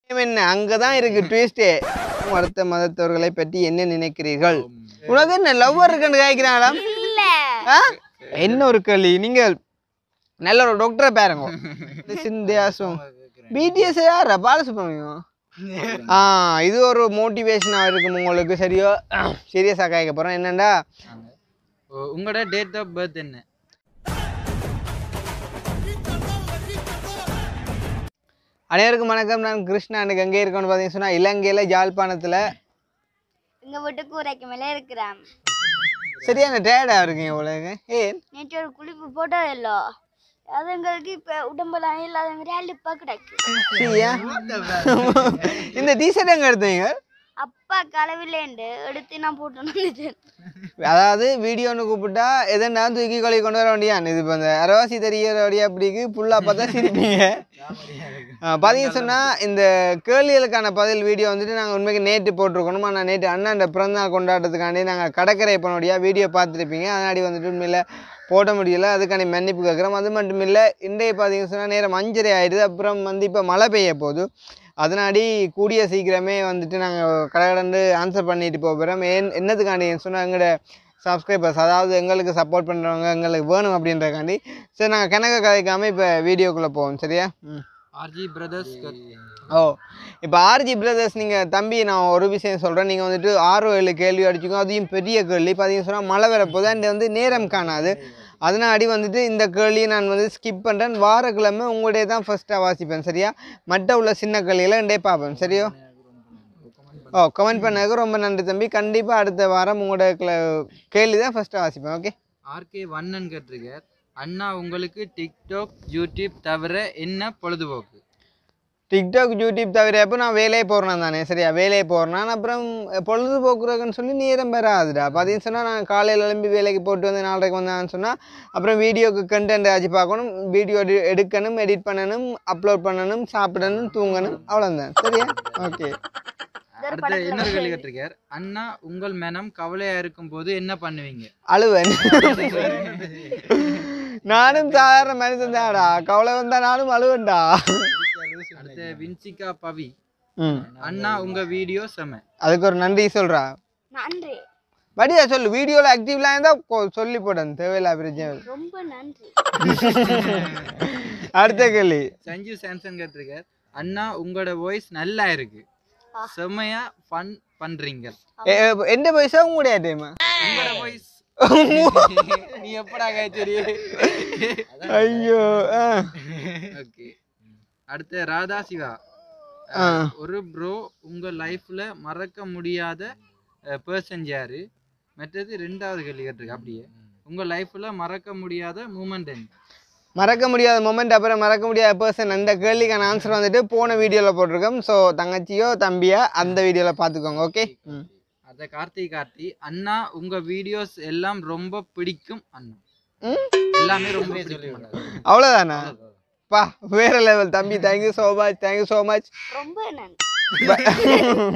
என்ன அங்கதான் இருக்கு ட்விஸ்டே அடுத்த மதத்தவர்களை பற்றி என்ன நினைக்கிறீர்கள் உனக்கு என்ன லவ்வர் இருக்குன்னு கேட்கிறாங்களா இல்ல ஆ? என்ன ஒரு கேள்வி நீங்கள் நல்ல ஒரு டாக்டரை பாருங்க சிந்தியாசம் பிடிஎஸ் யாரா பாலசுப்ரமணியம் ஆ இது ஒரு மோட்டிவேஷனாக இருக்கும் உங்களுக்கு சரியோ சீரியஸாக கேட்க போகிறேன் என்னண்டா ஓ, உங்களோட டேட் ஆஃப் பர்த் என்ன அனைவருக்கும் வணக்கம் நான் கிருஷ்ணா எனக்கு எங்கே இருக்கேன்னு பார்த்தீங்கன்னு சொன்னால் இலங்கையில் யாழ்ப்பாணத்தில் எங்க வீட்டு கூரைக்கு மேல இருக்கிறான் சரியான டயர்டாக இருக்கீங்க உங்களுக்கு ஏன் நேற்று ஒரு குளிப்பு போட்டது இல்லோ அது எங்களுக்கு இப்ப உடம்பெல்லாம் இல்லாத மாதிரி அழுப்பா கிடக்கு சரியா இந்த டிஷர்ட் எங்கே எடுத்தீங்க அப்பா களவிலேண்டு எடுத்து நான் போட்டு வந்துட்டேன் அதாவது வீடியோன்னு கூப்பிட்டா எதனா தூக்கி கொலை கொண்டு வர வேண்டியான் இது இப்போ இந்த அரவாசி தெரியற வழியா அப்படிக்கு ஃபுல்லாக பார்த்தா சிரிப்பீங்க ஆ, பார்த்தீங்க சொன்னால் இந்த கேள்விகளுக்கான பதில் வீடியோ வந்துட்டு நாங்கள் உண்மைக்கு நேற்று போட்டிருக்கணும் ஆனால் நேற்று அண்ணாண்ட பிறந்தநாள் கொண்டாடுறதுக்காண்டி நாங்கள் கடற்கரை பண்ணோடியா வீடியோ பார்த்துருப்பீங்க அதனாடி வந்துட்டு உண்மையில் போட முடியல அதுக்காண்டி மன்னிப்பு கேட்குறோம் அது மட்டும் இல்லை இன்றைய பார்த்தீங்க சொன்னால் நேரம் அஞ்சரை ஆயிடுது அப்புறம் வந்து இப்போ மழை பெய்ய போகுது அதனாடி கூடிய சீக்கிரமே வந்துட்டு நாங்கள் கடகடந்து ஆன்சர் பண்ணிட்டு போகிறோம் ஏன் என்னத்துக்காண்டி சொன்னால் எங்களோட சப்ஸ்கிரைபர்ஸ் அதாவது எங்களுக்கு சப்போர்ட் பண்ணுறவங்க எங்களுக்கு வேணும் அப்படின்றக்காண்டி சரி நாங்கள் கணக்கு கதைக்காமல் இப்போ வீடியோக்குள்ளே போவோம் சரியா ம் ஆர்ஜி பிரதர்ஸ் ஓ இப்போ ஆர்ஜி பிரதர்ஸ் நீங்கள் தம்பி நான் ஒரு விஷயம் சொல்கிறேன் நீங்கள் வந்துட்டு ஆறு ஏழு கேள்வி அடிச்சுக்கோ அதையும் பெரிய கேள்வி பார்த்தீங்கன்னு சொன்னால் மழை வரப்போது அண்ட் வந்து நேரம் காணாது அதனாடி வந்துட்டு இந்த கேள்வியை நான் வந்து ஸ்கிப் பண்ணுறேன் வாரக்கிழமை உங்களுடைய தான் ஃபஸ்ட்டாக வாசிப்பேன் சரியா மற்ற உள்ள சின்ன கேள்விகளை டே பார்ப்பேன் சரியோ ஓ கமெண்ட் பண்ணதுக்கு ரொம்ப நன்றி தம்பி கண்டிப்பாக அடுத்த வாரம் உங்களோட கிள- கேள்வி தான் ஃபஸ்ட்டாக வாசிப்பேன் ஓகே ஆர்கே வண்ணன் கேட்டிருக்கார் அண்ணா உங்களுக்கு டிக்டாக் யூடியூப் தவிர என்ன பொழுதுபோக்கு டிக்டாக் யூடியூப் தவிர எப்போ நான் வேலையை போகிறேன் தானே சரியா வேலையை போகிறேன் அப்புறம் பொழுதுபோக்குறதுன்னு சொல்லி நேரம் பெறாதுடா பார்த்தீங்கன்னு சொன்னால் நான் காலையில் எழும்பி வேலைக்கு போட்டு வந்து நாலரைக்கு வந்தான்னு சொன்னால் அப்புறம் வீடியோக்கு கண்டென்ட் ஆச்சு பார்க்கணும் வீடியோ எடுக்கணும் எடிட் பண்ணணும் அப்லோட் பண்ணணும் சாப்பிடணும் தூங்கணும் அவ்வளோதான் சரியா ஓகே அடுத்த இன்னொரு கேள்வி கேட்டிருக்கார் அண்ணா உங்கள் மனம் கவலையா இருக்கும் போது என்ன பண்ணுவீங்க அழுவேன் நானும் சாதாரண மனுஷன் தான்டா கவலை வந்தா நானும் அழுவேன்டா அடுத்த வின்சிகா பவி ம் அண்ணா உங்க வீடியோ செம அதுக்கு ஒரு நன்றி சொல்கிறா நன்றி வடியா சொல்லு வீடியோவில் ஆக்டிவ்லாம் இருந்தால் சொல்லி போடணும் தேவையில்ல பிரச்சனை இல்லை. ரொம்ப நன்றி அடுத்த கேள்வி சஞ்சு சாம்சன் கேட்டிருக்கார் அண்ணா உங்களோட வாய்ஸ் நல்லா இருக்கு செம்மையா ஃபன் பண்றீங்க எ- எ- எந்த பைசா உங்களுடைய டைமா உங்களோட வாய்ஸ் நீ எப்படா கேச்சரி ஐயோ ஆ. ஓகே அடுத்து ராதா சிவா ஆ. ஒரு ப்ரோ உங்க லைஃப்ல மறக்க முடியாத பர்சன் யாரு மற்றது ரெண்டாவது கேள்வி கேட்டிருக்கு அப்படியே உங்க லைஃப்ல மறக்க முடியாத மூமெண்ட் என்ன மறக்க முடியாத மொமெண்ட் அப்புறம் மறக்க முடியாத பர்சன் அந்த கேள்விக்கான ஆன்சர் வந்துட்டு போன வீடியோவில் போட்டிருக்கோம் ஸோ தங்கச்சியோ தம்பியா அந்த வீடியோவில் பார்த்துக்கோங்க ஓகே ம் அத கார்த்தி கார்த்தி அண்ணா உங்க வீடியோஸ் எல்லாம் ரொம்ப பிடிக்கும் அண்ணா ம்? எல்லாமே ரொம்ப பிடிக்கும் அண்ணா. அவ்வளோதானா பா வேற லெவல் தம்பி thank you so much thank you so much ரொம்ப நன்றி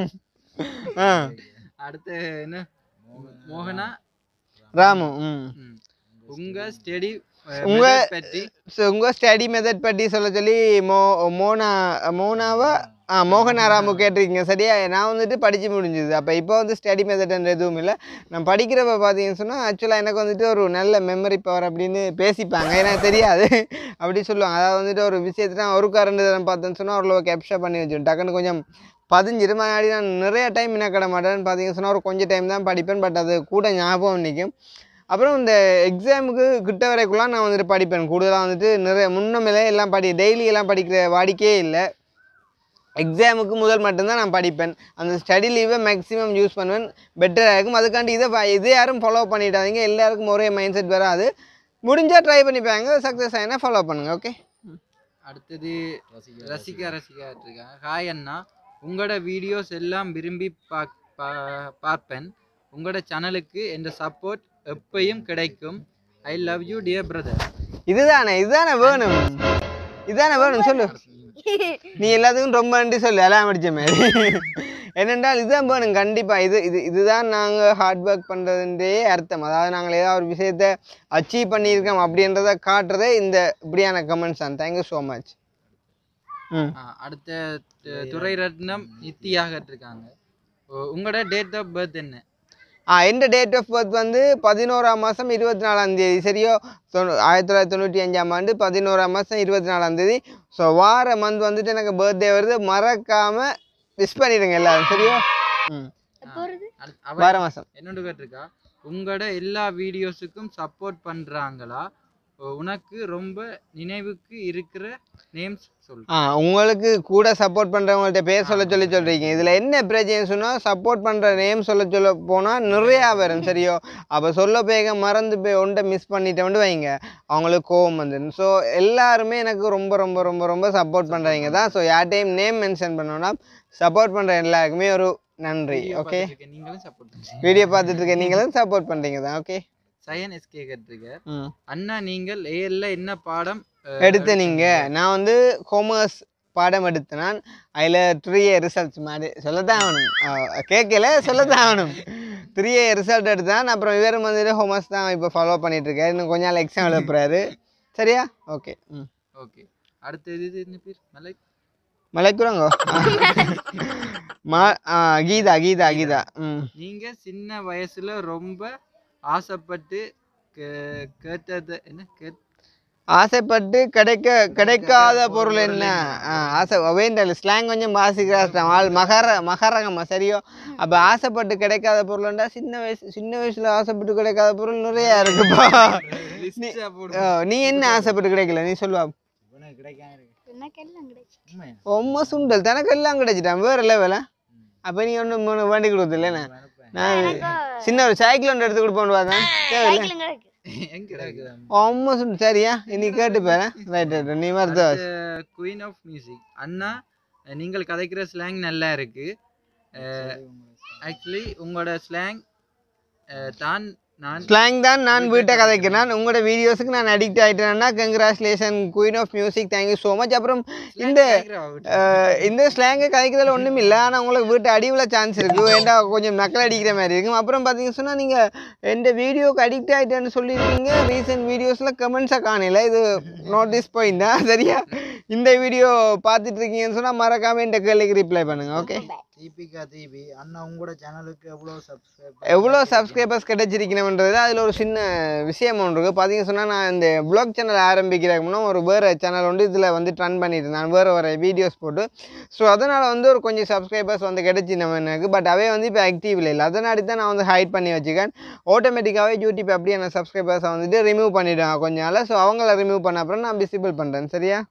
ஆ அடுத்து என்ன மோகனா ராமு ம் ம். உங்க ஸ்டடி உங்க- பற்றி ஸோ உங்கள் ஸ்டடி மெத்தட் பற்றி சொல்ல சொல்லி மோ மோனா மோனாவா ஆ மோகனாராமு கேட்டிருக்கீங்க சரியா நான் வந்துட்டு படித்து முடிஞ்சுது அப்போ இப்போ வந்து ஸ்டடி மெத்தட்ன்ற எதுவும் இல்லை நான் படிக்கிறப்ப பார்த்தீங்கன்னு சொன்னால் ஆக்சுவலாக எனக்கு வந்துட்டு ஒரு நல்ல மெமரி பவர் அப்படின்னு பேசிப்பாங்க எனக்கு தெரியாது அப்படி சொல்லுவாங்க அதாவது வந்துட்டு ஒரு விஷயத்தை நான் ஒரு கரண்டு தரம் பார்த்தேன்னு சொன்னால் அவ்வளோ கேப்சர் பண்ணி வச்சிடும் டக்குன்னு கொஞ்சம் பதிஞ்சிரு முன்னாடி நான் நிறைய டைம் என்ன கிட மாட்டேன்னு பார்த்தீங்கன்னு சொன்னால் ஒரு கொஞ்சம் டைம் தான் படிப்பேன் பட் அது கூட ஞாபகம் நிற்கும் அப்புறம் இந்த எக்ஸாமுக்கு கிட்ட வரைக்குள்ள நான் வந்துட்டு படிப்பேன் கூடுதலாக வந்துட்டு நிறைய முன்னமில்லை எல்லாம் படி டெய்லி எல்லாம் படிக்கிற வாடிக்கையே இல்லை எக்ஸாமுக்கு முதல் மட்டும்தான் நான் படிப்பேன் அந்த ஸ்டடி லீவை மேக்ஸிமம் யூஸ் பண்ணுவேன் பெட்டராக இருக்கும் அதுக்காண்டி இதை ப- இதை யாரும் ஃபாலோ பண்ணிடாதீங்க எல்லாருக்கும் ஒரே மைண்ட் செட் வராது முடிஞ்சால் ட்ரை பண்ணிப்பாங்க சக்ஸஸ் ஆகினா ஃபாலோ பண்ணுங்கள் ஓகே அடுத்தது ரசிகா ரசிகா இருக்காங்க ஹாய் அண்ணா உங்களோட வீடியோஸ் எல்லாம் விரும்பி பாக்- பா- பார்ப்பேன் உங்களோட சேனலுக்கு என்ற சப்போர்ட் எப்பயும் கிடைக்கும் I love you dear brother இதுதானே இதுதானே வேணும் இதுதானே வேணும் சொல்லு நீ எல்லாத்துக்கும் ரொம்ப நன்றி சொல்லு எல்லாம் அடிச்ச மாதிரி என்னென்றால் இதுதான் வேணும் கண்டிப்பாக இது இது இதுதான் நாங்கள் ஹார்ட் ஒர்க் பண்ணுறதுன்றே அர்த்தம் அதாவது நாங்கள் ஏதாவது ஒரு விஷயத்தை அச்சீவ் பண்ணியிருக்கோம் அப்படின்றத காட்டுறதே இந்த இப்படியான கமெண்ட்ஸ் தான் தேங்க்யூ ஸோ மச் ம் ஆ, அடுத்த து- துரை ரத்னம் நித்யா கேட்டிருக்காங்க ஓ, உங்களோட டேட் ஆஃப் பர்த் என்ன ஆ எந்த டேட் ஆஃப் பர்த் வந்து பதினோராம் மாதம் இருபத்தி நாலாம் தேதி சரியோ தொண்ணூ ஆயிரத்தி தொள்ளாயிரத்தி தொண்ணூற்றி அஞ்சாம் ஆண்டு பதினோராம் மாதம் இருபத்தி நாலாம் தேதி ஸோ வார மந்த் வந்துட்டு எனக்கு பர்த்டே வருது மறக்காமல் விஷ் பண்ணிடுங்க எல்லாரும் சரியோ ம் எப்போ வருது அடுத்- அவ வார மாதம் என்னோட கேட்டிருக்கா உங்களோட எல்லா வீடியோஸுக்கும் சப்போர்ட் பண்றாங்களா ஓ, உனக்கு ரொம்ப நினைவுக்கு இருக்கிற நேம்ஸ் சொல்லு ஆ உங்களுக்கு கூட சப்போர்ட் பண்ணுறவங்கள்ட்ட பேர் சொல்ல சொல்லி சொல்கிறீங்க இதில் என்ன பிரச்சனைன்னு சொன்னால் சப்போர்ட் பண்ணுற நேம் சொல்ல சொல்ல போனால் நிறையா வரும் சரியோ அப்போ சொல்ல போக மறந்து போய் ஒன்றை மிஸ் பண்ணிட்டோம்னு வைங்க அவங்களுக்கு கோவம் வந்துடும் ஸோ எல்லாருமே எனக்கு ரொம்ப ரொம்ப ரொம்ப ரொம்ப சப்போர்ட் பண்ணுறவங்க தான் ஸோ யார்ட்டையும் நேம் மென்ஷன் பண்ணோன்னா சப்போர்ட் பண்ணுற எல்லாருக்குமே ஒரு நன்றி Video ஓகே பார்த்துட்டு இருக்க நீங்களும் சப்போர்ட் பண்ணுறீங்க வீடியோ பார்த்துட்டு இருக்க நீங்களும் சப்போர்ட் பண்ணுறீங்க தான் ஓகே சயன் எஸ்கே கேட்டிருக்க ம் அண்ணா நீங்கள் ஏஎல்ல என்ன பாடம் அஹ், எடுத்த நீங்கள் நான் வந்து காமர்ஸ் பாடம் எடுத்து நான் அதில் த்ரீ ஏ ரிசல்ட்ஸ் மாதிரி சொல்லத்தான் ஆகணும் அஹ் கேட்கல சொல்லத்தான் ஆகணும் த்ரீ ஏ ரிசல்ட் எடுத்தான் அப்புறம் இவரும் வந்துட்டு ஹோமர்ஸ் தான் இப்போ ஃபாலோ பண்ணிட்டு இருக்காரு இன்னும் கொஞ்ச நாள் எக்ஸாம் எழுப்புறாரு சரியா ஓகே ம் ஓகே அடுத்தது இது என்ன பேர் மலை மலைக்குறங்கோ மா ஆ, கீதா கீதா கீதா ம் நீங்க சின்ன வயசுல ரொம்ப ஆசைப்பட்டு கே- கேட்டது என்ன கேட் ஆசைப்பட்டு கிடைக்க கிடைக்காத பொருள் என்ன ஆ, ஆசை வேண்டல் ஸ்லாங் கொஞ்சம் வாசிக்கிறான் ஆள் மகர மகரகமா சரியோ அப்போ ஆசைப்பட்டு கிடைக்காத பொருள்ண்டா சின்ன வயசு சின்ன வயசுல ஆசைப்பட்டு கிடைக்காத பொருள் நிறையா இருக்குப்பா லிஸ்டா போடு ஓ, நீ என்ன ஆசைப்பட்டு கிடைக்கல நீ சொல்லுவா எனக்கு எல்லாம் கிடைச்சு ரொம்ப சுண்டல் தனக்கு எல்லாம் கிடைச்சிட்டான் வேற லெவல அப்போ நீ ஒன்றும் மூணு வண்டி கொடுத்துல நான் சின்ன ஒரு சைக்கிள் ஒன்று எடுத்து கொடுப்போன்னு பார்த்தேன் தேவையில்ல சைக்கிளும் கிடக்கு எங்க இருக்குது ரொம்ப சுண்டு சரியா நீ கேட்டு பாரு ரைட் ரைட் நீ மருத்துவ குயின் ஆஃப் மியூசிக் அண்ணா அஹ், நீங்கள் கதைக்கிற ஸ்லாங் நல்லா இருக்கு ஆக்சுவலி உங்களோட ஸ்லாங் தான் நான் ஸ்லாங் தான் நான் வீட்டை கதைக்கிறேன் உங்களோட வீடியோஸுக்கு நான் அடிக்ட் ஆகிட்டேன்னா congratulation queen of music thank you so much அப்புறம் இந்த அஹ், இந்த ஸ்லாங்கை கதைக்கிறதுல ஒன்றும் இல்லை ஆனால் உங்களுக்கு வீட்டு அடிவில் சான்ஸ் இருக்குது ஏன்டா கொஞ்சம் நக்கல் அடிக்கிற மாதிரி இருக்கும் அப்புறம் பார்த்தீங்கன்னு சொன்னால் நீங்கள் எந்த வீடியோக்கு அடிக்ட் ஆகிட்டேன்னு சொல்லியிருக்கீங்க ரீசெண்ட் வீடியோஸில் கமெண்ட்ஸை காணல இது நோட்டீஸ் பாயிண்ட் தான் சரியா இந்த வீடியோ பார்த்துட்டு இருக்கீங்கன்னு சொன்னால் மறக்காமல் இந்த கேள்விக்கு ரிப்ளை பண்ணுங்கள் ஓகே தீபிகா தீபி அண்ணா உங்களோட சேனலுக்கு எவ்வளோ சப்ஸ்கிரைப் எவ்வளோ சப்ஸ்கிரைபர்ஸ் கிடைச்சிருக்கணுன்றது அதில் ஒரு சின்ன விஷயம் ஒன்று இருக்குது பார்த்தீங்கன்னு சொன்னால் நான் இந்த ப்ளாக் சேனல் ஆரம்பிக்கிறதுக்கு முன்னே ஒரு வேறு சேனல் வந்து இதில் வந்து ரன் பண்ணிட்டு இருந்தேன் வேறு வேறு வீடியோஸ் போட்டு ஸோ அதனால் வந்து ஒரு கொஞ்சம் சப்ஸ்கிரைபர்ஸ் வந்து கிடைச்சினவன் எனக்கு பட் அவே வந்து இப்போ ஆக்டிவில் இல்லை அதனாடி தான் நான் வந்து ஹைட் பண்ணி வச்சுக்கேன் ஆட்டோமேட்டிக்காகவே யூடியூப் அப்படியே அந்த சப்ஸ்கிரைபர்ஸை வந்துட்டு ரிமூவ் பண்ணிவிடுவேன் கொஞ்ச நாள் ஸோ அவங்கள ரிமூவ் பண்ண அப்புறம் நான் விசிபிள் பண்ணுறேன் சரியா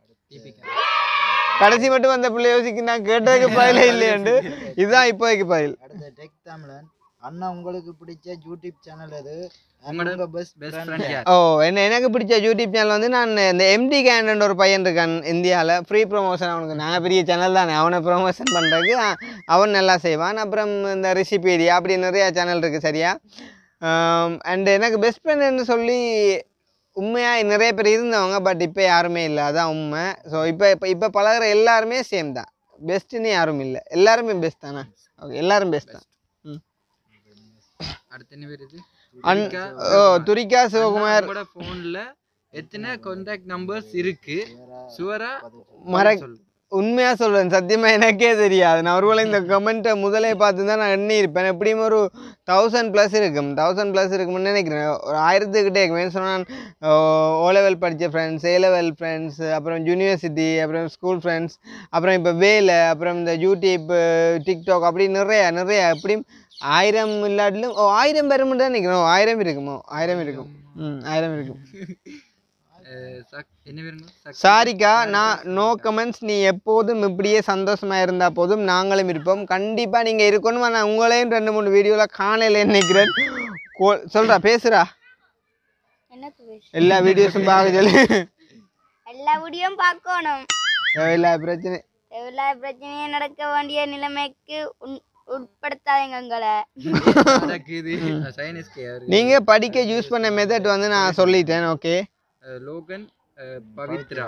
கடைசி மட்டும் வந்த பிள்ளை யோசிக்கு நான் கேட்டதுக்கு பதிலே இல்லையாண்டு இதுதான் இப்போதைக்கு பதில் அடுத்த டெக் தமிழன் அண்ணா உங்களுக்கு பிடிச்ச யூடியூப் சேனல் எது உங்களோட உங்க பெஸ்ட் பெஸ்ட் ஃப்ரெண்ட் ஃப்ரெண்ட் யார் ஓ என்ன எனக்கு பிடிச்ச யூடியூப் சேனல் வந்து நான் இந்த எம்டி கேண்டன் ஒரு பையன் இருக்கான் இந்தியாவில் ஃப்ரீ ப்ரொமோஷன் அவனுக்கு நாங்கள் பெரிய சேனல் தானே அவனை ப்ரொமோஷன் பண்ணுறதுக்கு அவன் நல்லா செய்வான் அப்புறம் இந்த ரிஷிபீடியா அப்படி நிறையா சேனல் இருக்குது சரியா அண்ட் எனக்கு பெஸ்ட் ஃப்ரெண்டுன்னு சொல்லி உண்மையாக நிறைய பேர் இருந்தவங்க பட் இப்போ யாருமே இல்லை அதான் உண்மை ஸோ இப்போ இப்போ இப்போ பழகுற எல்லாருமே சேம் தான் பெஸ்ட்டுன்னு யாரும் இல்லை எல்லாருமே பெஸ்ட் தானே ஓகே எல்லாரும் பெஸ்ட் தான் ம் அடுத்து என்ன பேர் இது அன் ஓ துரிகா சிவகுமார் உங்களோட போன்ல எத்தனை கான்டாக்ட் நம்பர்ஸ் இருக்கு சுவரா மற சொல்லு உண்மையாக சொல்கிறேன் சத்தியமாக எனக்கே தெரியாது நான் ஒருவேளை இந்த கமெண்ட்டை முதலே பார்த்து தான் நான் எண்ணி இருப்பேன் எப்படியும் ஒரு தௌசண்ட் ப்ளஸ் இருக்கும் தௌசண்ட் ப்ளஸ் இருக்கும்னு நினைக்கிறேன் ஒரு ஆயிரத்துக்கிட்டே இருக்குமே சொன்னால் ஓ லெவல் படித்த ஃப்ரெண்ட்ஸ் ஏ லெவல் ஃப்ரெண்ட்ஸ் அப்புறம் யூனிவர்சிட்டி அப்புறம் ஸ்கூல் ஃப்ரெண்ட்ஸ் அப்புறம் இப்போ வேலை அப்புறம் இந்த யூடியூப் டிக்டாக் அப்படி நிறைய நிறைய எப்படியும் ஆயிரம் இல்லாட்டிலும் ஓ ஆயிரம் பேர் மட்டும் தான் நிற்கிறோம் ஆயிரம் இருக்குமோ ஆயிரம் இருக்கும் ம் ஆயிரம் இருக்கும் அஹ் சக்- என்ன பேருங்க சக்- சாரிக்கா நான் நோ கமெண்ட்ஸ் நீ எப்போதும் இப்படியே சந்தோஷமா இருந்தா போதும் நாங்களும் இருப்போம் கண்டிப்பா நீங்க இருக்கணும் நான் உங்களையும் ரெண்டு மூணு வீடியோல காணல நினைக்கிறேன் கோ- சொல்றா பேசுறா என்னத்து பேசு எல்லா வீடியோஸும் பார்க்க சொல்லி எல்லா வீடியோவும் பார்க்கணும் எல்லா பிரச்சனை எல்லா பிரச்சனையும் நடக்க வேண்டிய நிலைமைக்கு உன்- உட்படுத்தாதீங்க எங்களை நடக்குது சைனஸ்கே அவரு நீங்க படிக்க யூஸ் பண்ண மெத்தட் வந்து நான் சொல்லிட்டேன் ஓகே அஹ் லோகன் அஹ் பவித்ரா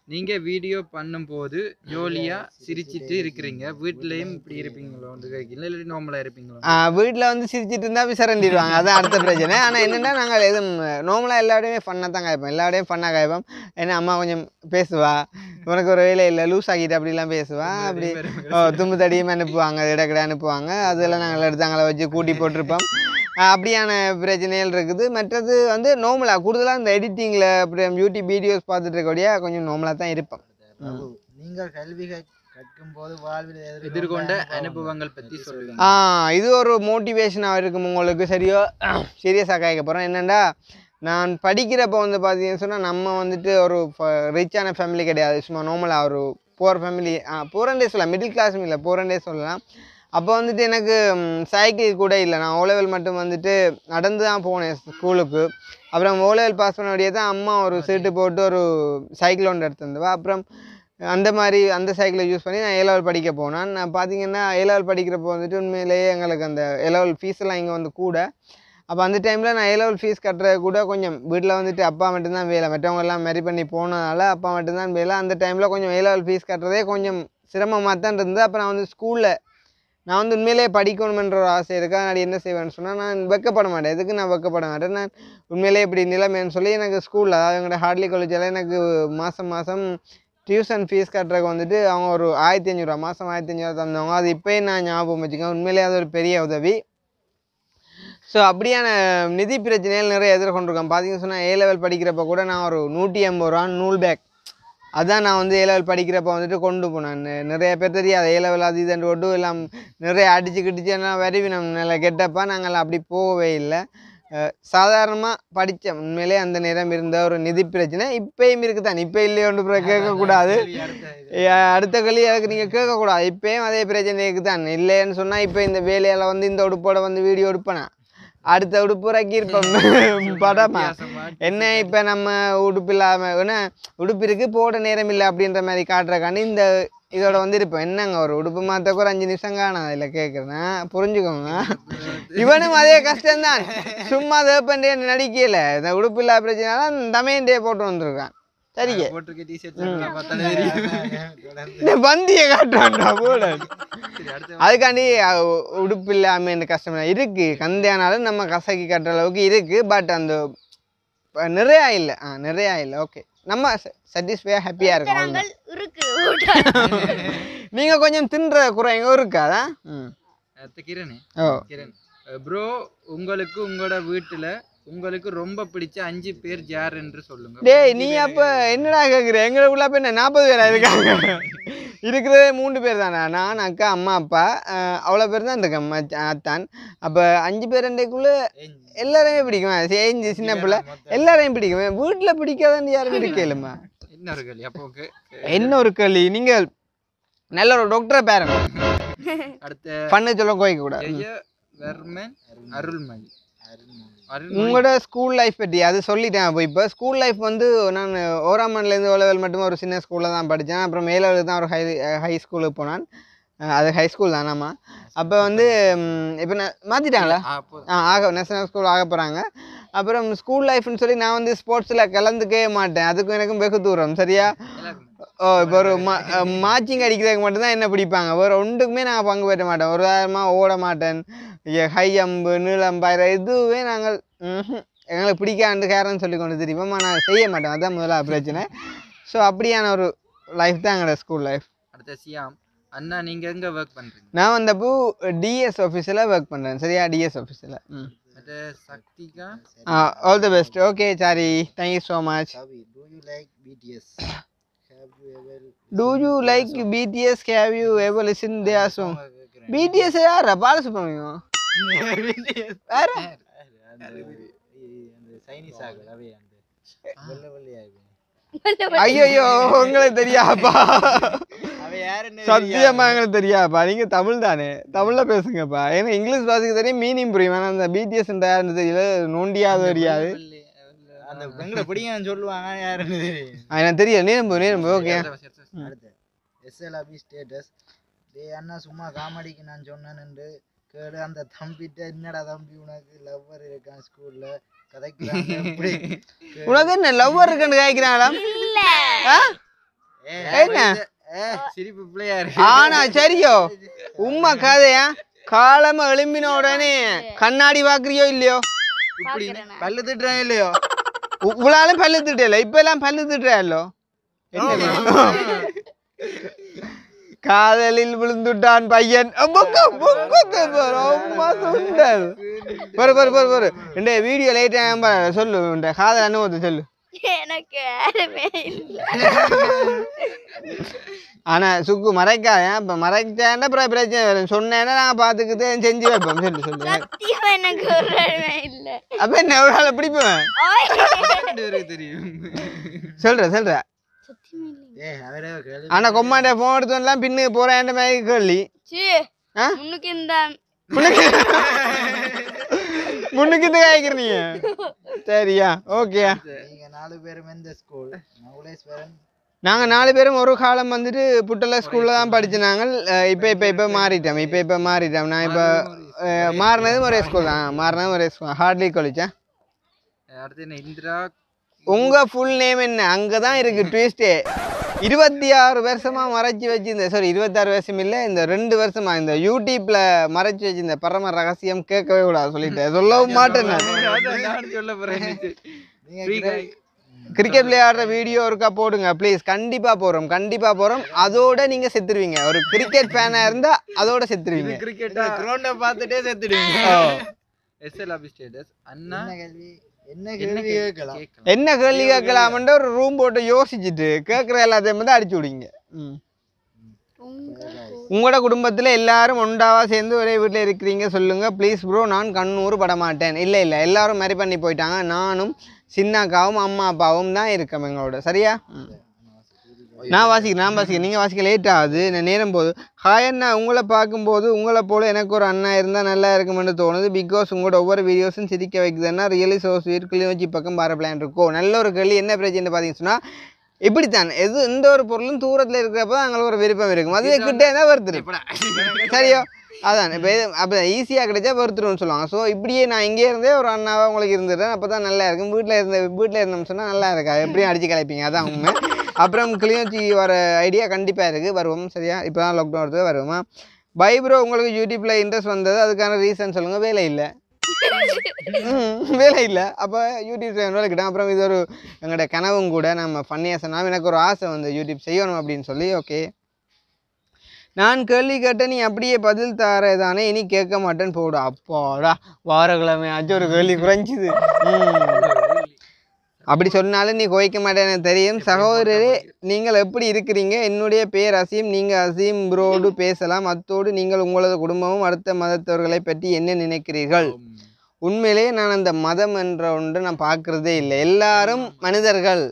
நீங்க வீடியோ பண்ணும்போது ஜோலியா சிரிச்சிட்டு இருக்கிறீங்க வீட்லயும் இப்படி இருப்பீங்களோ கேட்கல இல்லாட்டி நார்மலா இருப்பீங்களோ வீட்டில் வந்து சிரிச்சிட்டு இருந்தால் போய் சரண்டிடுவாங்க அதான் அடுத்த பிரச்சனை ஆனால் என்னென்னா நாங்கள் எதுவும் நார்மலாக எல்லாடையுமே ஃபன்னாக தான் காய்ப்போம் எல்லாடையும் ஃபன்னாக காய்ப்போம் ஏன்னா அம்மா கொஞ்சம் பேசுவா உனக்கு ஒரு வேலை இல்லை லூஸ் ஆகிட்டு அப்படிலாம் பேசுவா அப்படி ஓ தும்பு தடியும் அனுப்புவாங்க இடக்கடை அனுப்புவாங்க அதெல்லாம் நாங்கள் எடுத்து அங்கே வச்சு கூட்டி போட்டிருப்போம் ஆஹ் அப்படியான பிரச்சனைகள் இருக்குது மற்றது வந்து நார்மலாக கூடுதலாக இந்த எடிட்டிங்கில் அப்புறம் யூடியூப் வீடியோஸ் பார்த்துட்டு இருக்கக்கூடிய கொஞ்சம் நார்மலாக தான் இருப்போம் பிரபு, நீங்கள் கல்வி கற்- கற்கும் போது வாழ்வில் எதிர்கொண்ட எதிர்கொண்ட அனுபவங்கள் பத்தி சொல்லுங்க ஆ இது ஒரு மோட்டிவேஷனாக இருக்கும் உங்களுக்கு சரியோ சீரியஸாக கேட்க போகிறேன் என்னென்னா நான் படிக்கிறப்போ வந்து பார்த்தீங்கன்னு சொன்னால் நம்ம வந்துட்டு ஒரு ரிச்சான ஃபேமிலி கிடையாது சும்மா நார்மலாக ஒரு போர் ஃபேமிலி ஆ போரண்டே சொல்லலாம் மிடில் கிளாஸ் இல்லை போரண்டே சொல்லலாம் அப்போ வந்துட்டு எனக்கு சைக்கிள் கூட இல்லை நான் ஓலெவல் மட்டும் வந்துட்டு நடந்து தான் போனேன் ஸ்கூலுக்கு அப்புறம் ஓலெவல் பாஸ் பண்ண வழியே தான் அம்மா ஒரு சீட்டு போட்டு ஒரு சைக்கிள் ஒன்று எடுத்துருந்தவா அப்புறம் அந்த மாதிரி அந்த சைக்கிளை யூஸ் பண்ணி நான் ஏலவல் படிக்க போனேன் நான் பார்த்தீங்கன்னா ஏலவல் படிக்கிறப்போ வந்துட்டு உண்மையிலேயே எங்களுக்கு அந்த ஏலவல் ஃபீஸ் எல்லாம் இங்கே வந்து கூட அப்போ அந்த டைமில் நான் ஏலவல் ஃபீஸ் கட்டுறது கூட கொஞ்சம் வீட்டில் வந்துட்டு அப்பா மட்டும்தான் வேலை மற்றவங்க எல்லாம் மேரி பண்ணி போனதால அப்பா மட்டும்தான் வேலை அந்த டைமில் கொஞ்சம் ஏலவல் ஃபீஸ் கட்டுறதே கொஞ்சம் சிரமமாக தான் இருந்தது அப்போ நான் வந்து ஸ்கூலில் நான் வந்து உண்மையிலேயே படிக்கணுமென்ற ஒரு ஆசை இருக்கா நான் என்ன செய்வேன்னு சொன்னால் நான் வெக்கப்பட மாட்டேன் எதுக்கு நான் வெக்கப்பட மாட்டேன் நான் உண்மையிலேயே இப்படி நிலைமைன்னு சொல்லி எனக்கு ஸ்கூலில் அதாவது எங்களோட ஹார்ட்லி காலேஜில் எனக்கு மாதம் மாதம் டியூஷன் ஃபீஸ் கட்டுறதுக்கு வந்துட்டு அவங்க ஒரு ஆயிரத்தி அஞ்சூறுவா மாதம் ஆயிரத்தி அஞ்சூறுவா தந்தவங்க அது இப்போயும் நான் ஞாபகம் வச்சுக்கேன் உண்மையிலேயே அது ஒரு பெரிய உதவி ஸோ அப்படியான நிதி பிரச்சனைகள் நிறைய எதிர்கொண்டிருக்கேன் பார்த்தீங்கன்னு சொன்னால் ஏ லெவல் படிக்கிறப்ப கூட நான் ஒரு நூற்றி ஐம்பது ரூபா நூல் பேக் அதான் நான் வந்து ஏ லெவல் படிக்கிறப்ப வந்துட்டு கொண்டு போனேன் நெ- நிறைய பேர் தெரியாது ஏ லெவல் அது இதுன்னு ஒட்டு எல்லாம் நிறைய அடிச்சு கிடிச்சு எல்லாம் வரவி நம்ம நல்ல கெட்டப்பா நாங்கள் அப்படி போகவே இல்லை சாதாரணமாக படித்தேன் உண்மையிலே அந்த நேரம் இருந்த ஒரு நிதி பிரச்சனை இப்பயும் இருக்குதான் இப்போ இல்லையோன்று பிறகு கேட்கக்கூடாது ஏ, அடுத்த கல்வி அதுக்கு நீங்கள் கேட்கக்கூடாது இப்பயும் அதே பிரச்சனை இருக்குதான் இல்லைன்னு சொன்னால் இப்போ இந்த வேலையால் வந்து இந்த உடுப்போட வந்து வீடியோ எடுப்பேனா அடுத்த உடுப்பு ரக்கியிருப்போம் படமா என்ன இப்போ நம்ம உடுப்பு இல்லாமல் என்ன உடுப்பு இருக்கு போட நேரம் இல்லை அப்படின்ற மாதிரி காட்டுறக்காண்டி இந்த இதோட வந்து இருப்போம் என்னங்க ஒரு உடுப்பு மாற்றக்கு ஒரு அஞ்சு நிமிஷம் காணாது இல்லை கேட்குறேன் புரிஞ்சுக்கோங்க இவனும் அதே கஷ்டம்தான் சும்மா தேப்பண்டே நடிக்கல இந்த உடுப்பு இல்லாத பிரச்சனைலாம் தமையண்டே போட்டு வந்திருக்கான் சரிங்க போட்டிருக்க டிஷர்ட் பார்த்தாலே தெரியும் இந்த பந்தியை காட்டுறான்டா போட சரி அடுத்து அதுக்காண்டி அஹ், உ- உடுப்பு இல்லாமல் இந்த கஷ்டம் இல்லை. இருக்கு கந்தையானாலும் நம்ம கசக்கி கட்டுற அளவுக்கு இருக்கு பட் அந்த ப- நிறையா இல்லை ஆ நிறையா இல்லை ஓகே நம்ம சாட்டிஸ்ஃபையாக ஹாப்பியாக இருக்கும் அவ்வளவுதான். நாங்கள் இருக்கு நீங்கள் கொஞ்சம் தின்ற குறைங்க இருக்காதா ம் அடுத்து கிரண் ஓ கிரண் ப்ரோ உங்களுக்கு உங்களோட வீட்டுல உங்களுக்கு ரொம்ப பிடிச்ச அஞ்சு பேர் யார் என்று சொல்லுங்க டேய் நீ அப்ப என்னடா கேக்குற எங்களுக்குள்ள அப்ப என்ன நாற்பது பேரா இருக்காங்க இருக்கிறதே மூணு பேர் தானே நான் அக்கா அம்மா அப்பா அஹ் அவ்வளோ பேர் தான் இருக்கேன் மச்ச- அத்தான் அப்போ அஞ்சு பேர் ரெண்டைக்குள்ள எல்லாரையுமே பிடிக்கும் சேஞ்சு சின்ன பிள்ளை எல்லாரையும் பிடிக்கும் வீட்டில் பிடிக்காதன்னு யாரும் இருக்கலுமா இன்னொரு கேள்வி அப்போ ஓகே என்ன ஒரு கேள்வி நீங்கள் நல்ல ஒரு டாக்டரை பாருங்க அடுத்த பண்ண சொல்ல கோய்க்க கூடாது ஜெய வர்மன் அருள்மணி அருள்மணி உங்களோட ஸ்கூல் லைஃப் பற்றி அது சொல்லிட்டேன் அப்போ இப்போ ஸ்கூல் லைஃப் வந்து நான் ஓராமன்லேருந்து ஓ லெவல் மட்டும் ஒரு சின்ன ஸ்கூலில் தான் படித்தேன் அப்புறம் மேலவலுக்கு தான் ஒரு ஹை ஹை ஸ்கூலுக்கு போனான் அஹ் அது ஹை ஸ்கூல் தானாமா அப்போ வந்து இப்போ நான் மாற்றிட்டாங்களா ஆ, போதும். ஆ ஆக நேஷனல் ஸ்கூல் ஆக போகிறாங்க அப்புறம் ஸ்கூல் லைஃப்னு சொல்லி நான் வந்து ஸ்போர்ட்ஸில் கலந்துக்கவே மாட்டேன் அதுக்கும் எனக்கும் வெகு தூரம் சரியா எல்லாருக்கும். ஓ இப்போ ஒரு மா மாச்சிங் அடிக்கிறதுக்கு மட்டும்தான் என்ன பிடிப்பாங்க வேறு ஒன்றுக்குமே நான் பங்கு பெற்ற மாட்டேன் ஒரு வாரமாக ஓட மாட்டேன் ஹை அம்பு நீளம் பாயிர இதுவே நாங்கள் ம்ஹும். எங்களுக்கு பிடிக்காண்டு கேரன்னு சொல்லி கொண்டு தெரியுமா நான் செய்ய மாட்டேன் அதான் முதல்ல பிரச்சனை ஸோ அப்படியான ஒரு லைஃப் தான் எங்களோட ஸ்கூல் லைஃப் அடுத்த சியாம் அண்ணா நீங்க எங்க ஒர்க் பண்றீங்க நான் வந்தப்போ டிஎஸ் ஆஃபீஸில் ஒர்க் பண்ணுறேன் சரியா டிஎஸ் ஆஃபீஸில் ம் அடுத்த சக்திகா all the best okay sorry thank you so much Sabi, do you like BTS? Have you ever do you like BTS have you ever listen their song BTS யாரா பாலசுப்ரமணியம் வேற அந்த அந்த சைனீஸ் ஆகல அவே அந்த வெள்ளை வெள்ளையா இருக்கு ஐயோ உங்களுக்கு தெரியாப்பா அவ யாருன்னு சத்தியமா எங்களுக்கு தெரியாப்பா நீங்க தமிழ் தானே தமிழ்ல பேசுங்கப்பா ஏன்னா இங்கிலீஷ் பாஷைக்கு தெரியும் மீனிங் புரியும் ஆனா அந்த பிடிஎஸ் யாருன்னு தெரியல நோண்டியாவது தெரியாது அந்த எங்களை பிடிங்கன்னு சொல்லுவாங்க யாருன்னு தெரியும் ஆ, எனக்கு தெரியல நேரம்பு நேரம்பு ஓகே அடுத்து எஸ்எல் அபி ஸ்டேட்டஸ் டேய் அண்ணா சும்மா காமெடிக்கு நான் சொன்னேன்னு கேடு அந்த தம்பிட்ட என்னடா தம்பி உனக்கு லவ்வர் இருக்கான் ஸ்கூல்ல கதைக்கிறாங்க இப்படி உனக்கு என்ன லவ்வர் இருக்குன்னு கேட்கிறாங்களா இல்ல ஆ? என்ன சிரிப்பு பிள்ளையா இருக்கு ஆனா சரியோ உம்மா கதையா காலமா எழும்பின உடனே கண்ணாடி பாக்குறியோ இல்லையோ இப்படி பல்லு திட்டுறான் இல்லையோ உ- இவ்வளாலும் பல்லு திட்டல இப்ப எல்லாம் பல்லு திட்டுறோ காதலில் விழுந்துட்டான் பையன் அம்மாக்கா, பொங்கத்தை பாரு, அம்மா சுண்டல். பாரு பாரு பாரு பாரு இந்த வீடியோ லைட்டா சொல்லு இந்த காதல் அனுபவத்தை சொல்லு எனக்கு யாருமே இல்லை ஆனா சுக்கு மறைக்காத இப்ப மறைச்சாண்டா அப்புறம் பிரச்சனை வரும் சொன்னேன்னா நாங்க பாத்துக்கிட்டு செஞ்சு வைப்போம் சொல்லு சொல்லு சத்தியமா எனக்கு ஒரு ஆளுமே இல்லை அப்ப என்ன ஒரு ஆளை பிடிப்பேன் ஓய். ரெண்டு பேருக்கு தெரியும் சொல்ற சொல்ற சத்தியமா இல்லை ஏ அவரே கேள்வி ஆனா கொம்மாண்ட போன் எடுத்தோம்லாம் பின்னு போறேன் மாதிரி கேள்வி சீ ஆ? முன்னுக்கு இந்த முன்னுக்கு இந்த காய்க்கிறீங்க சரியா ஓகேயா நீங்க நாலு பேரும் எந்த ஸ்கூல் நவுலேஸ்வரன் நாங்க நாலு பேரும் ஒரு காலம் வந்துட்டு புட்டல ஸ்கூல்ல தான் படிச்சோம் அஹ் இப்ப இப்ப இப்ப மாறிட்டோம் இப்ப இப்ப மாறிட்டோம் நான் இப்ப அஹ், மாறினதும் ஒரே ஸ்கூல் தான் மாறினதும் ஒரே ஸ்கூல் ஹார்ட்லி காலேஜா அடுத்து என்ன இந்திரா உங்க ஃபுல் நேம் என்ன அங்கதான் இருக்கு ட்விஸ்டே இருபத்தி ஆறு வருஷமா மறைச்சு வச்சிருந்த சாரி இருபத்தாறு வருஷம் இல்ல இந்த ரெண்டு வருஷமா இந்த யூடியூப்ல மறைச்சு வச்சிருந்த பரம ரகசியம் கேட்கவே கூடாது சொல்லிட்டேன் சொல்லவும் மாட்டேன் நான். அதான் நானும் சொல்ல போறேன் நீங்க Free கிர- guy. கிரிக்கெட் விளையாடுற வீடியோ இருக்கா போடுங்க ப்ளீஸ் கண்டிப்பா போறோம் கண்டிப்பா போறோம் அதோட நீங்க செத்துருவீங்க ஒரு கிரிக்கெட் ஃபேனா இருந்தா அதோட செத்துருவீங்க கிரிக்கெட்டா கிரௌண்ட பார்த்துட்டே செத்துடுவீங்க ஓ. எஸ்எல் ஆபி ஸ்டேட்டஸ் அண்ணா என்ன கேள்வி என்ன என்ன கேள்வி கேள்வி கேட்கலாம் கேட்கலாம் என்ன கேள்வி கேட்கலாம்ன்ற ஒரு ரூம் போட்டு யோசிச்சுட்டு கேட்குற எல்லாத்தையும் வந்து அடிச்சு விடுங்க ம் உங்க உங்களோட குடும்பத்துல எல்லாரும் ஒண்டாவா சேர்ந்து ஒரே வீட்டில் இருக்கிறீங்க சொல்லுங்க ப்ளீஸ் ப்ரோ நான் கண்ணூர் பட மாட்டேன் இல்லை இல்லை எல்லாரும் மேரி பண்ணி போயிட்டாங்க நானும் சின்னாக்காவும் அம்மா அப்பாவும் தான் இருக்கோம் எங்களோட சரியா ம். நான் வாசிக்கிறேன் நான் வாசிக்கிறேன் நீங்கள் வாசிக்க லேட் ஆகுது நான் நேரம் போகுது ஹாய் அண்ணா உங்களை பார்க்கும்போது உங்களை போல எனக்கு ஒரு அண்ணா இருந்தால் நல்லா இருக்குமென்னு தோணுது பிகாஸ் உங்களோட ஒவ்வொரு வீடியோஸும் சிரிக்க வைக்குதுன்னா ரியலி ஸோ ஸ்வீட் கிளிநொச்சி பக்கம் பார பிளான் இருக்கோ நல்ல ஒரு கேள்வி என்ன பிரச்சனை பார்த்தீங்கன்னு சொன்னால் இப்படித்தான் எது எந்த ஒரு பொருளும் தூரத்தில் இருக்கிறப்ப தான் எங்களுக்கு ஒரு விருப்பம் இருக்கும் அதுவே கிட்டே தான் வருது சரியோ அதான் இப்போ இது அப்போ ஈஸியாக கிடைச்சா வருத்துருன்னு சொல்லுவாங்க ஸோ இப்படியே நான் இங்கே இருந்தே ஒரு அண்ணாவாக உங்களுக்கு இருந்துட்டேன் அப்போ தான் நல்லா இருக்கும் வீட்டில் இருந்த வீட்டில் இருந்தோம்னு சொன்னால் நல்லா இருக்கா எப்படியும் அடிச்சு கலைப்பீங்க அதான் உண்மை அப்புறம் கிளிநொச்சி வர ஐடியா கண்டிப்பாக இருக்குது வருவோம் சரியா இப்போ தான் லாக்டவுன் வருது வருவோமா பை ப்ரோ உங்களுக்கு யூடியூப்பில் இன்ட்ரெஸ்ட் வந்தது அதுக்கான ரீசன் சொல்லுங்கள் வேலை இல்லை ம், வேலை இல்லை அப்போ யூடியூப் வேலை கிட்டேன் அப்புறம் இது ஒரு எங்களோட கனவும் கூட நம்ம ஃபன்னியாக சொன்னால் எனக்கு ஒரு ஆசை வந்து யூடியூப் செய்யணும் அப்படின்னு சொல்லி ஓகே நான் கேள்வி கேட்டேன் நீ அப்படியே பதில் தாரே தானே இனி கேட்க மாட்டேன்னு போடு அப்பாடா வாரக்கிழமை ஆச்சு ஒரு கேள்வி குறைஞ்சிது ம். அப்படி சொன்னாலும் நீ கோய்க்க மாட்டேன்னு தெரியும் சகோதரரே நீங்கள் எப்படி இருக்கிறீங்க என்னுடைய பேர் அசீம் நீங்கள் அசீம் ப்ரோடு பேசலாம் அத்தோடு நீங்கள் உங்களது குடும்பமும் அடுத்த மதத்தவர்களை பற்றி என்ன நினைக்கிறீர்கள் உண்மையிலேயே நான் அந்த மதம் என்ற ஒன்று நான் பார்க்குறதே இல்லை எல்லாரும் மனிதர்கள்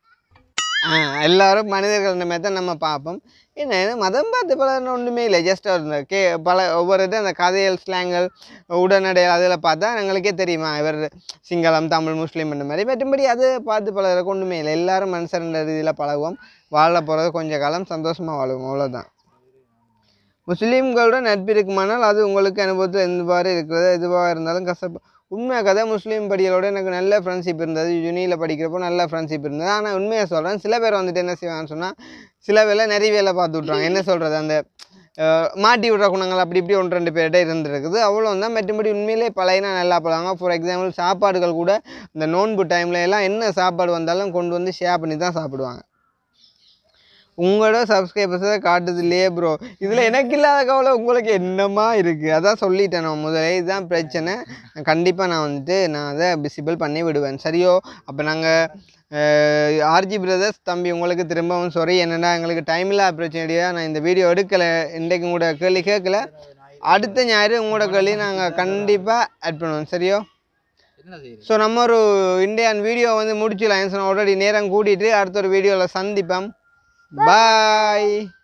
ஆ எல்லாரும் மனிதர்கள் மாதிரி தான் நம்ம பார்ப்போம் என்ன இது மதம் பார்த்து பலர்னு ஒன்றுமே இல்லை ஜஸ்ட் அந்த கே பல ஒவ்வொரு இது அந்த கதைகள் ஸ்லாங்கள் உடனடை அதில் பார்த்தா எங்களுக்கே தெரியுமா இவர் சிங்களம் தமிழ் முஸ்லீம் இந்த மாதிரி மற்றபடி அது பார்த்து பலருக்கு ஒன்றுமே இல்லை எல்லாரும் மனுஷன்ற ரீதியில் பழகுவோம் வாழ போகிறது கொஞ்ச காலம் சந்தோஷமாக வாழுவோம் அவ்வளோதான் முஸ்லீம்களோட நட்பு இருக்குமானால் அது உங்களுக்கு அனுபவத்தில் எந்தவாறு இருக்கிறது எதுவாக இருந்தாலும் கஷ்டப்ப உண்மை கதை முஸ்லீம் படிகளோட எனக்கு நல்ல ஃப்ரெண்ட்ஷிப் இருந்தது யூனியில் படிக்கிறப்போ நல்ல ஃப்ரெண்ட்ஷிப் இருந்தது ஆனால் உண்மையை சொல்கிறேன் சில பேர் வந்துட்டு என்ன செய்வாங்கன்னு சொன்னால் சில வேலை நிறைய வேலை பார்த்து விட்ருவாங்க என்ன சொல்கிறது அந்த அஹ், மாட்டி விடுற குணங்கள் அப்படி இப்படி ஒன்று ரெண்டு பேர்கிட்ட இருந்திருக்குது அவ்வளோ தான் மற்றபடி உண்மையிலே பழையனா நல்லா பழகாங்க ஃபார் எக்ஸாம்பிள் சாப்பாடுகள் கூட இந்த நோன்பு டைமில் எல்லாம் என்ன சாப்பாடு வந்தாலும் கொண்டு வந்து ஷேர் பண்ணி தான் சாப்பிடுவாங்க உங்களோட சப்ஸ்கிரைபர்ஸை காட்டுது இல்லையே ப்ரோ இதில் எனக்கு இல்லாத கவலை உங்களுக்கு என்னமா இருக்குது அதான் சொல்லிட்டேன் நான் முதலே இதுதான் பிரச்சனை கண்டிப்பாக நான் வந்துட்டு நான் அதை விசிபிள் பண்ணி விடுவேன் சரியோ அப்போ நாங்கள் ஆர்ஜி பிரதர்ஸ் தம்பி உங்களுக்கு திரும்பவும் சாரி என்னென்னா எங்களுக்கு டைம் இல்லாத பிரச்சனையாக நான் இந்த வீடியோ எடுக்கலை இன்றைக்கு உங்களோட கேள்வி கேட்கல அடுத்த ஞாயிறு உங்களோட கேள்வி நாங்கள் கண்டிப்பாக ஆட் பண்ணுவோம் சரியோ என்ன செய்யுது ஸோ நம்ம ஒரு இந்தியன் வீடியோ வந்து முடிச்சிடலாம் ஆல்ரெடி நேரம் கூட்டிட்டு அடுத்த ஒரு வீடியோவில் சந்திப்போம் பாய்